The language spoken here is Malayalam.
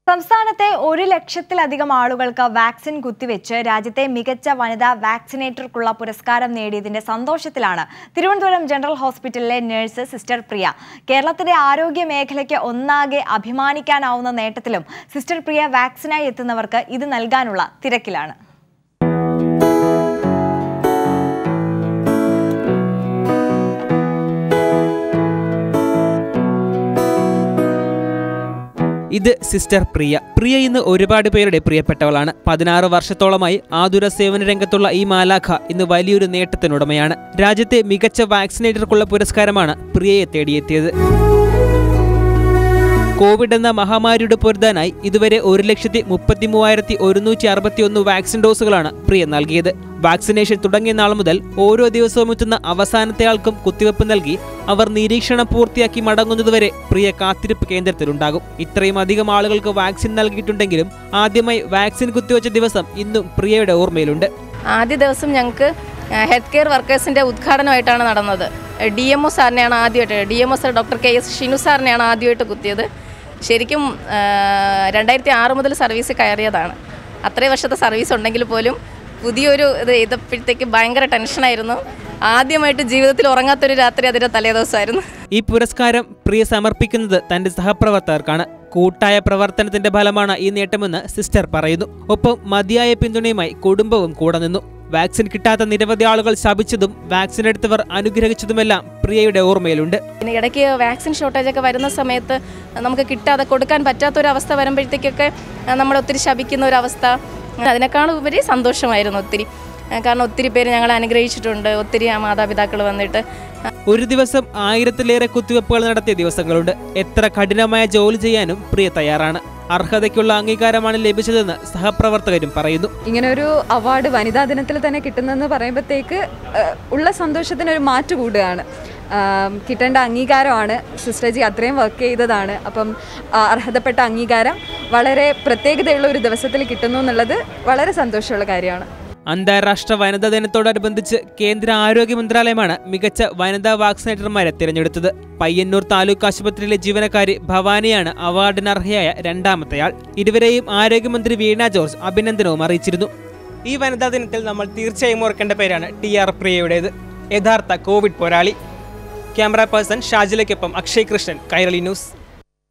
സംസ്ഥാനത്തെ ഒരു ലക്ഷത്തിലധികം ആളുകൾക്ക് വാക്സിൻ കുത്തിവെച്ച് രാജ്യത്തെ മികച്ച വനിതാ വാക്സിനേറ്റർക്കുള്ള പുരസ്കാരം നേടിയതിന്റെ സന്തോഷത്തിലാണ് തിരുവനന്തപുരം ജനറൽ ഹോസ്പിറ്റലിലെ നഴ്സ് സിസ്റ്റർ പ്രിയ കേരളത്തിന്റെ ആരോഗ്യ മേഖലയ്ക്ക് ഒന്നാകെ അഭിമാനിക്കാനാവുന്ന നേട്ടത്തിലും സിസ്റ്റർ പ്രിയ വാക്സിനായി എത്തുന്നവർക്ക് ഇത് നൽകാനുള്ള തിരക്കിലാണ് ഇത് സിസ്റ്റർ പ്രിയ പ്രിയ ഇന്ന് ഒരുപാട് പേരുടെ പ്രിയപ്പെട്ടവളാണ് പതിനാറ് വർഷത്തോളമായി ആതുര സേവന രംഗത്തുള്ള ഈ മാലാഖ ഇന്ന് വലിയൊരു നേട്ടത്തിനുടമയാണ് രാജ്യത്തെ മികച്ച വാക്സിനേറ്റർക്കുള്ള പുരസ്കാരമാണ് പ്രിയയെ തേടിയെത്തിയത് കോവിഡ് എന്ന മഹാമാരിയുടെ പൊരുതാനായി ഇതുവരെ ഒരു ലക്ഷത്തി മുപ്പത്തി മൂവായിരത്തി ഒരുന്നൂറ്റി അറുപത്തി ഒന്ന് വാക്സിൻ ഡോസുകളാണ് പ്രിയ നൽകിയത് വാക്സിനേഷൻ തുടങ്ങിയ നാൾ മുതൽ ഓരോ ദിവസവും എത്തുന്ന അവസാനത്തെ ആൾക്കും കുത്തിവെപ്പ് നൽകി അവർ നിരീക്ഷണം പൂർത്തിയാക്കി മടങ്ങുന്നതുവരെ പ്രിയ കാത്തിരിപ്പ് കേന്ദ്രത്തിലുണ്ടാകും ഇത്രയും അധികം ആളുകൾക്ക് വാക്സിൻ നൽകിയിട്ടുണ്ടെങ്കിലും ആദ്യമായി വാക്സിൻ കുത്തിവെച്ച ദിവസം ഇന്നും പ്രിയയുടെ ഓർമ്മയിലുണ്ട് ആദ്യ ദിവസം ഞങ്ങൾക്ക് ഹെൽത്ത് കെയർ വർക്കേഴ്സിൻ്റെ ഉദ്ഘാടനമായിട്ടാണ് നടന്നത് ഡി എം ഒ സാറിനെയാണ് ആദ്യമായിട്ട് D M O sir doctor K S Shinu സാറിനെയാണ് ആദ്യമായിട്ട് കുത്തിയത് ശരിക്കും രണ്ടായിരത്തി ആറ് മുതൽ സർവീസ് കയറിയതാണ് അത്രയും വർഷത്തെ സർവീസ് ഉണ്ടെങ്കിൽ പോലും പുതിയൊരു ഇത് ചെയ്തപ്പോഴത്തേക്ക് ഭയങ്കര ടെൻഷനായിരുന്നു ആദ്യമായിട്ട് ജീവിതത്തിൽ ഉറങ്ങാത്തൊരു രാത്രി അതിൻ്റെ തലേദിവസമായിരുന്നു ഈ പുരസ്കാരം പ്രിയ സമർപ്പിക്കുന്നത് തന്റെ സഹപ്രവർത്തകർക്കാണ് കൂട്ടായ പ്രവർത്തനത്തിന്റെ ഫലമാണ് ഈ നേട്ടമെന്ന് സിസ്റ്റർ പറയുന്നു ഒപ്പം മതിയായ പിന്തുണയുമായി കുടുംബവും കൂടെ നിന്നു വാക്സിൻ കിട്ടാത്ത നിരവധി ആളുകൾ ശപിച്ചതും വാക്സിൻ എടുത്തവർ അനുഗ്രഹിച്ചതുമെല്ലാം പ്രിയയുടെ ഓർമ്മയിലുണ്ട് പിന്നെ ഇടയ്ക്ക് വാക്സിൻ ഷോർട്ടേജ് ഒക്കെ വരുന്ന സമയത്ത് നമുക്ക് കിട്ടാതെ കൊടുക്കാൻ പറ്റാത്തൊരവസ്ഥ വരുമ്പോഴത്തേക്കൊക്കെ നമ്മൾ ഒത്തിരി ശപിക്കുന്ന ഒരവസ്ഥ അതിനേക്കാളും ഉപരി സന്തോഷമായിരുന്നു ഒത്തിരി കാരണം ഒത്തിരി പേര് ഞങ്ങളെ അനുഗ്രഹിച്ചിട്ടുണ്ട് ഒത്തിരി ആ മാതാപിതാക്കൾ വന്നിട്ട് ഒരു ദിവസം ആയിരത്തിലേറെ കുത്തിവെപ്പുകൾ നടത്തിയ ദിവസങ്ങളുണ്ട് എത്ര കഠിനമായ ജോലി ചെയ്യാനും പ്രിയ തയ്യാറാണ് അർഹതയ്ക്കുള്ള അംഗീകാരമാണ് ലഭിച്ചതെന്ന് സഹപ്രവർത്തകരും പറയുന്നു ഇങ്ങനെ ഒരു അവാർഡ് വനിതാ ദിനത്തിൽ തന്നെ കിട്ടുന്നെന്ന് പറയുമ്പോഴത്തേക്ക് ഏഹ്, ഉള്ള സന്തോഷത്തിന് ഒരു മാറ്റ് കൂടുകയാണ് ആം, കിട്ടേണ്ട അംഗീകാരമാണ് സിസ്റ്റർജി അത്രയും വർക്ക് ചെയ്തതാണ് അപ്പം ആ, അർഹതപ്പെട്ട അംഗീകാരം വളരെ പ്രത്യേകതയുള്ള ഒരു ദിവസത്തിൽ കിട്ടുന്നു എന്നുള്ളത് വളരെ സന്തോഷമുള്ള കാര്യമാണ് അന്താരാഷ്ട്ര വനിതാ ദിനത്തോടനുബന്ധിച്ച് കേന്ദ്ര ആരോഗ്യ മന്ത്രാലയമാണ് മികച്ച വനിതാ വാക്സിനേറ്റർമാരെ തിരഞ്ഞെടുത്തത് പയ്യന്നൂർ താലൂക്ക് ആശുപത്രിയിലെ ജീവനക്കാരി ഭവാനിയാണ് അവാർഡിന് അർഹയായ രണ്ടാമത്തെയാൾ ഇരുവരെയും ആരോഗ്യമന്ത്രി വീണ ജോർജ് അഭിനന്ദനവും അറിയിച്ചിരുന്നു ഈ വനിതാ ദിനത്തിൽ നമ്മൾ തീർച്ചയായും ഓർക്കേണ്ട പേരാണ് ടി ആർ പ്രിയയുടേത് യഥാർത്ഥ കോവിഡ് പോരാളി ക്യാമറ പേഴ്സൺ ഷാജിലയ്ക്കൊപ്പം അക്ഷയ് കൃഷ്ണൻ കൈരളി ന്യൂസ്